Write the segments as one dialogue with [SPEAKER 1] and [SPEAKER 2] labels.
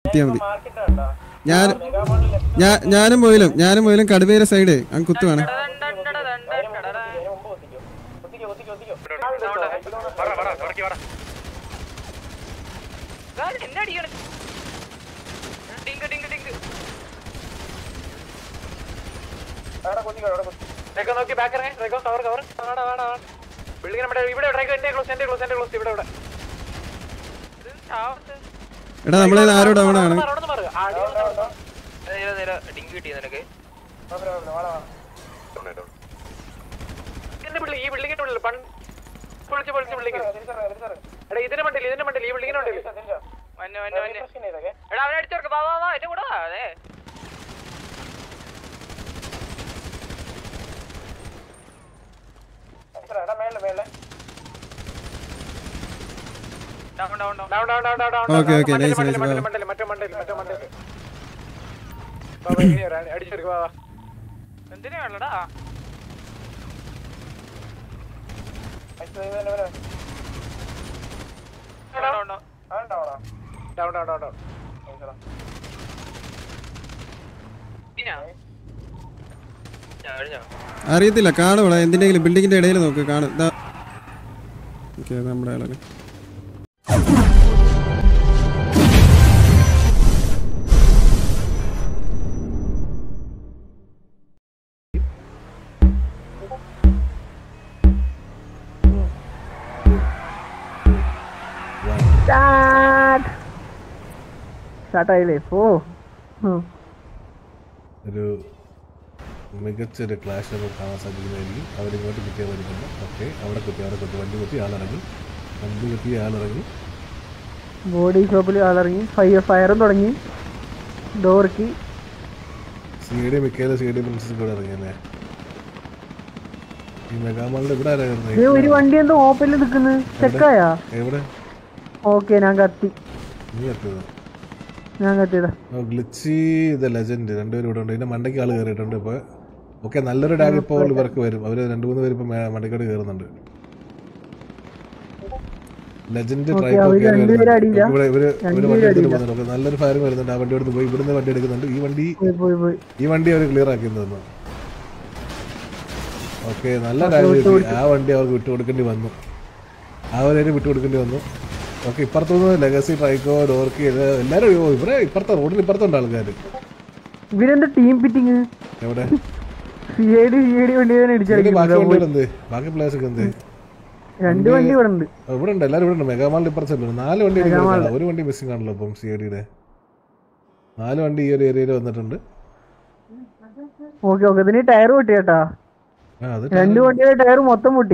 [SPEAKER 1] കുത്തിയാൽ മതി ഞാൻ ഞാൻ ഞാനും പോയിലും ഞാനും പോയിലും കടുവേര സൈഡ് അങ്ങ് കുത്തുവാണ്
[SPEAKER 2] എന്നെ അടിക്കണ ഡിങ്ക് ഡിങ്ക് ഡിങ്ക് റെഗോ നോക്കി ബാക്ക് ഇറങ്ങി റെഗോ കവർ കവർ വേണ്ട വേണ്ട വേണ്ട ബിൽഡിംഗ് നമ്മുടെ ഇവിടെ റെഗോ എന്റെ ക്ലോസ് എന്റെ ക്ലോസ് എന്റെ ക്ലോസ് ഇവിടെ ഇവിടെ ഇത് ചാവത്ത്
[SPEAKER 1] എടാ നമ്മളെ ആരോ ഡൗൺ ആണ്
[SPEAKER 2] അവിടെ മാറുക നേരെ നേരെ ഡിങ്ക് കിട്ടി നിനക്ക് ഇതിന്റെ ബിൽഡിംഗ് ഈ ബിൽഡിങ്ങിന്റെ ഉള്ളിൽ പണ്ട് പൊളിച്ച് പൊളിച്ച് ബിൽഡിംഗ് എടാ ഇതിന്റെ മണ്ടിൽ ഇതിന്റെ മണ്ടിൽ ഈ ബിൽഡിങ്ങിന്റെ മണ്ടിൽ മഞ്ഞ മഞ്ഞ മഞ്ഞ എടാ അവനെ അടിച്ചോർക്ക് വാ വാ വാ എന്റെ കൂടെ വാ അതെ down down down down down down down
[SPEAKER 1] Okay, okay, nice, nice,
[SPEAKER 2] മണ്ടല്
[SPEAKER 1] wow.
[SPEAKER 2] മണ്ടല് മറ്റേ മണ്ടല് മറ്റേ മണ്ടല് വാ വാ ഇങ്ങനെ വരാം അടിച്ചെടുക്ക് വാ വാ എന്തിനാ വേണ്ടടാ down down down down down ഇനാ ഞാൻ കഴിഞ്ഞോ
[SPEAKER 1] അറിയത്തില്ല കാണുവാ എന്തിന്റെങ്കിലും ബിൽഡിങ്ങിന്റെ ഇടയിൽ നോക്ക് കാണും ദാ. ഓക്കെ അത് നമ്മുടെ ആളല്ലേ
[SPEAKER 3] സ്റ്റാർട്ടായില്ലേ ഓ
[SPEAKER 4] ഒരു മികച്ചൊരു ക്ലാഷ് നമുക്ക് കാണാൻ സാധിക്കുന്നതായിരിക്കും അവരിങ്ങോട്ട് കുത്തിയാൽ വരുന്നുണ്ട് ഓക്കെ അവിടെ കുത്തി അവിടെ കുത്തി വണ്ടി കുത്തി ആളിറങ്ങി വണ്ടി കുത്തി ആളിറങ്ങി
[SPEAKER 3] ബോഡി ഷോപ്പിൽ ആളിറങ്ങി ഫയർ ഫയറും തുടങ്ങി ഡോർക്ക്
[SPEAKER 4] സി ഡി മിക്കയിലും സി ഡി പ്രിൻസസ് കൂടെ ഇറങ്ങിയല്ലേ ഈ മെഗാമാളിന്റെ ഇവിടെ
[SPEAKER 3] ഇത്
[SPEAKER 4] ആരായിരുന്നു
[SPEAKER 3] ഒരു വണ്ടി എന്തോ ഓപ്പണിൽ നിൽക്കുന്നത് ചെക്കായാ
[SPEAKER 4] എവിടെ
[SPEAKER 3] ഓക്കെ ഞാൻ കത്തി
[SPEAKER 4] നീ എത്തിയത്
[SPEAKER 3] ഞാൻ കത്തിയതാ
[SPEAKER 4] ഗ്ലിച്ചി ദ ലെജൻഡ് രണ്ടുപേരും ഇവിടെ ഉണ്ട് ഇതിന്റെ മണ്ടയ്ക്ക് ആൾ കയറിയിട്ടുണ്ട് ഇപ്പൊ ഓക്കെ നല്ലൊരു ടാഗ് ഇപ്പോൾ ഇവർക്ക് വരും അവര് രണ്ടു മൂന്ന് പേര് ഇപ്പൊ മേ- മണ്ടയ്ക്കോട് കയറുന്നുണ്ട് ലെജൻഡ്
[SPEAKER 3] Okay,
[SPEAKER 4] ട്രൈപ്പോ
[SPEAKER 3] അവര്
[SPEAKER 4] കയറി
[SPEAKER 3] രണ്ടുപേരും
[SPEAKER 4] വരുന്നുണ്ട്.
[SPEAKER 3] അടിയില്ല.
[SPEAKER 4] ഇവിടെ ഇവര് ഇവര്
[SPEAKER 3] രണ്ടുപേരും
[SPEAKER 4] വണ്ടി എടുത്തിട്ട്
[SPEAKER 3] അടിയില്ല.
[SPEAKER 4] പോകുന്നുണ്ട് Okay, നല്ലൊരു ഫയർ വരുന്നുണ്ട് ആ വണ്ടി എടുത്ത് പോയി ഇവിടുന്ന് വണ്ടി എടുക്കുന്നുണ്ട് ഈ വണ്ടി
[SPEAKER 3] പോയി പോയി പോയി
[SPEAKER 4] ഈ വണ്ടി അവർ ക്ലിയർ ആക്കി തന്നു ഓക്കെ നല്ല ടാഗ് കിട്ടി ആ വണ്ടി അവർക്ക് വിട്ടുകൊടുക്കേണ്ടി വന്നു ആ ഒരു വിട്ടുകൊടുക്കേണ്ടി വന്നു ഓക്കെ ഇപ്പുറത്തുനിന്ന് ലെഗസി ട്രൈക്കോ ഡോർക്കി ഇത് എല്ലാവരും അയ്യോ, ഇവിടെ ഇപ്പുറത്തെ റോഡിൽ ഇപ്പുറത്തുണ്ട് ആൾക്കാർ
[SPEAKER 3] ഇവരെന്താ ടീം ഫിറ്റിങ്
[SPEAKER 4] എവിടെ
[SPEAKER 3] C I D C I D വണ്ടി തന്നെ
[SPEAKER 4] ഇതില് ബാക്കി
[SPEAKER 3] ഇടിച്ചിറക്കി
[SPEAKER 4] വണ്ടികൾ എന്ത് ബാക്കി പ്ലേസ് ഒക്കെ എന്ത്
[SPEAKER 3] രണ്ട് വണ്ടി ഇവിടെ ഉണ്ട്
[SPEAKER 4] ആ, ഇവിടെ ഉണ്ട് എല്ലാവരും ഇവിടെ ഉണ്ട് മെഗാമാളിൽ ഇപ്പുറത്തുണ്ട് നാല് വണ്ടി എനിക്ക് ഇവിടെ കാണാം. ഒരു വണ്ടി മിസ്സിംഗ് ആണല്ലോ ഇപ്പം സി ഐ ഡിയുടെ നാല് വണ്ടി ഈ ഒരു ഏരിയയിൽ വന്നിട്ടുണ്ട്
[SPEAKER 3] ഓക്കെ ഓക്കെ ഇതിന് ടയർ പൊട്ടി കേട്ടാ
[SPEAKER 4] ആ അത്
[SPEAKER 3] രണ്ട് വണ്ടിയുടെ ടയർ മൊത്തം പൊട്ടി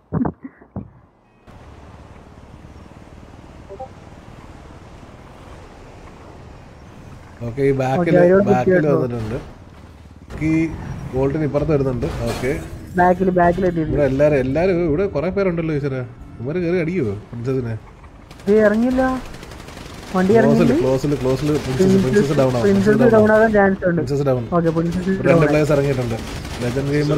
[SPEAKER 4] ഓക്കെ ഈ ബാക്കിൽ
[SPEAKER 3] Okay, അതിലോട്ട്
[SPEAKER 4] ബാക്കിൽ
[SPEAKER 3] കുത്തിയിട്ടോ.
[SPEAKER 4] വന്നിട്ടുണ്ട് ഈ ഗോൾഡിന് ഇപ്പുറത്ത് വരുന്നുണ്ട് ഓക്കെ
[SPEAKER 3] ബാക്കിൽ ബാക്കിൽ എത്തിയത്
[SPEAKER 4] ഇവിടെ എല്ലാരും എല്ലാരും ഇവിടെ കുറെ പേരുണ്ടല്ലോ ഈശ്വര ഇവര് കയറി അടിക്കുവോ പ്രിൻസസിനെ
[SPEAKER 3] ഇത് ഇറങ്ങില്ല വണ്ടി
[SPEAKER 4] ക്ലോസിൽ
[SPEAKER 3] ഇറങ്ങി
[SPEAKER 4] ക്ലോസിൽ ക്ലോസിൽ പ്രിൻസസ് പ്രിൻസസ് ഡൗൺ ആവും
[SPEAKER 3] പ്രിൻസസ് ഡൗൺ ആകാൻ ചാൻസ് ഉണ്ട്
[SPEAKER 4] പ്രിൻസസ് ഡൗൺ
[SPEAKER 3] ഓക്കെ പ്രിൻസസ്
[SPEAKER 4] രണ്ട് പ്ലേയേഴ്സ് ഇറങ്ങിയിട്ടുണ്ട് ലെജൻഡ് ഗെയിമർ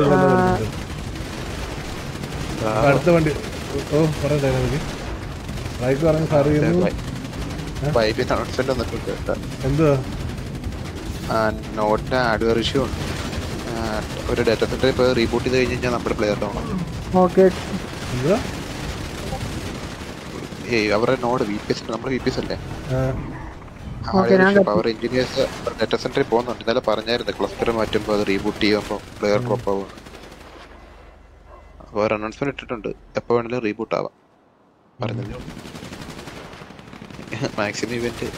[SPEAKER 4] അടുത്ത വണ്ടി ഓ പറയട്ടെ എനിക്ക് ബൈക്ക് പറഞ്ഞ് സാർ ചെയ്യുന്നു
[SPEAKER 5] വൈബിൽ അനൗൺസ്മെന്റ് വന്നിട്ടുണ്ട് കേട്ടോ.
[SPEAKER 4] എന്തുവാ
[SPEAKER 5] ആ, നോട്ടിന് ഹാർഡ്വെയർ ഇഷ്യൂ ഉണ്ട് ആ, ഒരു ഡാറ്റ സെന്റർ ഇപ്പോൾ റീബൂട്ട് ചെയ്ത് കഴിഞ്ഞ് കഴിഞ്ഞാൽ നമ്മുടെ പ്ലെയർ ഡൗൺ ആണ്
[SPEAKER 3] ഓക്കെ
[SPEAKER 4] എന്തുവാ
[SPEAKER 5] ഏയ് അവരുടെ നോഡ് വി പി എസ് നമ്മുടെ വി പി എസ് അല്ലേ
[SPEAKER 4] ആ,
[SPEAKER 3] Okay, ഞാൻ
[SPEAKER 5] അവർ എഞ്ചിനീയേഴ്സ് ഡാറ്റ സെന്ററിൽ പോകുന്നുണ്ട് ഇന്നലെ പറഞ്ഞായിരുന്നു ക്ലസ്റ്റർ മാറ്റുമ്പോൾ അത് റീബൂട്ട് ചെയ്യുമ്പോൾ പ്ലെയർ ഡ്രോപ്പ് ആവും അപ്പോൾ ഒരു അനൗൺസ്മെന്റ് ഇട്ടിട്ടുണ്ട് എപ്പോൾ വേണമെങ്കിലും റീബൂട്ട് ആവാം പറഞ്ഞത് മാക്സിമം ഇവന്റ്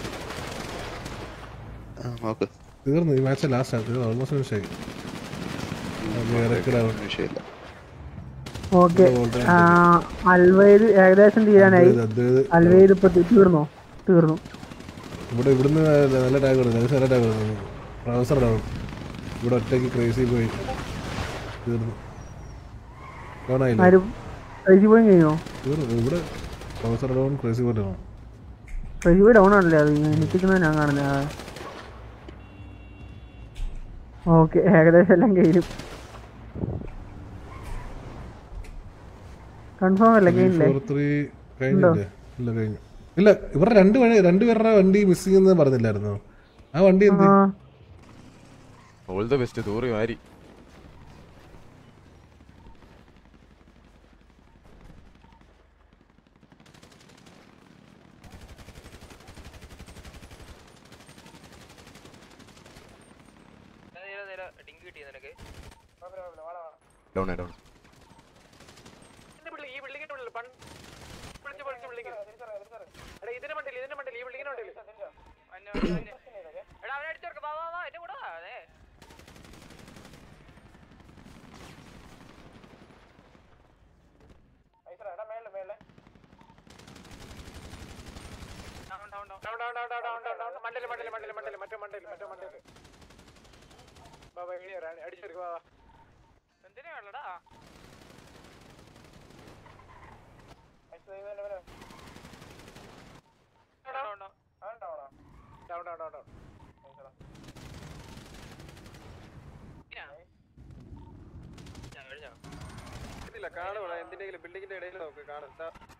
[SPEAKER 5] നോക്ക്
[SPEAKER 4] തീർന്നു ഈ മാച്ച് ലാസ്റ്റ് ആണ് തീർന്നു ഓൾമോസ്റ്റ് ഫിനിഷായി റെക്കോർഡ് ആവും
[SPEAKER 5] വിഷയമില്ല
[SPEAKER 3] ഓക്കെ അൽവൈദ് ഏകദേശം തീരാനായി
[SPEAKER 4] അത്
[SPEAKER 3] അൽവൈദ് ഇപ്പൊ തി- തീർന്നോ തീർന്നു
[SPEAKER 4] ഇവിടെ ഇവിടുന്ന് നല്ല ടാഗ് കൊടുക്കും നല്ല ടാഗ് കൊടുക്കുന്നു പ്രൊഫസർ ഡൗൺ ഇവിടെ ഒറ്റയ്ക്ക് ക്രേസി പോയി തീർന്നു ഡൗൺ ആയില്ല
[SPEAKER 3] ആരും കഴിച്ചു പോയി കഴിഞ്ഞോ
[SPEAKER 4] തീർന്നു ഇവിടെ പ്രൊഫസർ ഡൗൺ ക്രേസി പോയി ഡൗൺ
[SPEAKER 3] കഴിച്ചു പോയി ഡൗൺ ആണല്ലേ അത് എനിക്കുന്നത് ഞാൻ കാണുന്നത് ഓക്കെ ഏകദേശം എല്ലാം കഴിഞ്ഞു കൺഫേം അല്ലേ കഴിഞ്ഞില്ലേ
[SPEAKER 4] ഫോർ ത്രീ കഴിഞ്ഞില്ലേ ഇല്ല കഴിഞ്ഞു ഇല്ല ഇവരുടെ രണ്ട് വഴി രണ്ടുപേരുടെ വണ്ടി മിസ്സിംഗ് എന്ന് പറഞ്ഞില്ലായിരുന്നോ ആ വണ്ടി എന്ത്
[SPEAKER 3] ആ
[SPEAKER 6] ഓൾ ദ ബെസ്റ്റ് തൂറി മാരി
[SPEAKER 2] ഡിങ്ക് കിട്ടിയ നിനക്ക്
[SPEAKER 6] ഡൗൺ ഡൗൺ
[SPEAKER 2] ഇതിന്റെ building- ഈ ബിൽഡിങ്ങിന്റെ ഉള്ളിൽ പണ്ട് വിളിച്ച് വിളിച്ച് ബിൽഡിംഗ് എടാ ഇതിന്റെ മണ്ടിൽ ഇതിന്റെ മണ്ടിൽ ഈ ബിൽഡിങ്ങിന്റെ മണ്ടിൽ എടാ അവനെ അടിച്ചോർക്ക് വാ വാ വാ എന്റെ കൂടെ വാ അതെ മണ്ടല് മണ്ടല് മണ്ടല് മണ്ടല് മറ്റേ മണ്ടല് മറ്റേ മണ്ടല് ബാബാ അടിച്ചെടുക്കുക ബാബാ എന്തിനാ വേണ്ടടാ കാണുവാ എന്തിന്റെങ്കിലും ബിൽഡിങ്ങിന്റെ ഇടയിൽ നോക്ക് കാണും